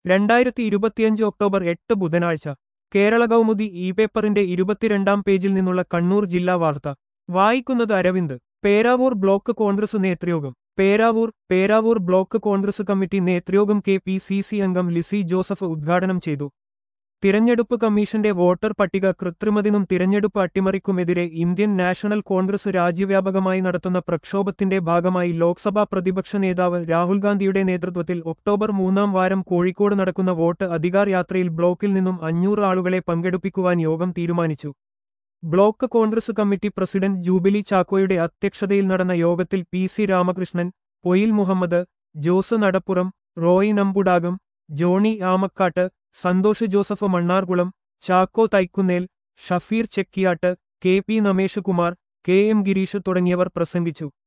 രണ്ടായിരത്തി ഇരുപത്തിയഞ്ച് ഒക്ടോബർ എട്ട് ബുധനാഴ്ച കേരള കൗമുദി ഇ പേപ്പറിന്റെ ഇരുപത്തിരണ്ടാം പേജിൽ നിന്നുള്ള കണ്ണൂർ ജില്ലാ വാർത്ത വായിക്കുന്നത് അരവിന്ദ് പേരാവൂർ ബ്ലോക്ക് കോൺഗ്രസ് നേതൃയോഗം Peravoor Peravoor block Congress committee നേതൃയോഗം കെ പി സി സി അംഗം ലിസി ജോസഫ് ഉദ്ഘാടനം ചെയ്തു തിരഞ്ഞെടുപ്പ് കമ്മീഷന്റെ വോട്ടർ പട്ടിക കൃത്രിമതിനും തിരഞ്ഞെടുപ്പ് അട്ടിമറിക്കുമെതിരെ ഇന്ത്യൻ നാഷണൽ കോൺഗ്രസ് രാജ്യവ്യാപകമായി നടത്തുന്ന പ്രക്ഷോഭത്തിന്റെ ഭാഗമായി ലോക്സഭാ പ്രതിപക്ഷ നേതാവ് രാഹുൽ ഗാന്ധിയുടെ നേതൃത്വത്തിൽ ഒക്ടോബർ മൂന്നാം വാരം കോഴിക്കോട് നടക്കുന്ന വോട്ട് അധികാർ യാത്രയിൽ ബ്ലോക്കിൽ നിന്നും അഞ്ഞൂറ് ആളുകളെ പങ്കെടുപ്പിക്കുവാൻ യോഗം തീരുമാനിച്ചു block Congress committee president Jubilee ചാക്കോയുടെ അധ്യക്ഷതയിൽ നടന്ന യോഗത്തിൽ P C Ramakrishnan Poyil Muhammad Jose Nadappuram Roy Nambudakam Johnny Amakkattu Santhosh Joseph Mannarkulam Chacko Thaikkunnel Shafeer Chekkiyattu K P Namesh Kumar K M Gireesh തുടങ്ങിയവർ പ്രസംഗിച്ചു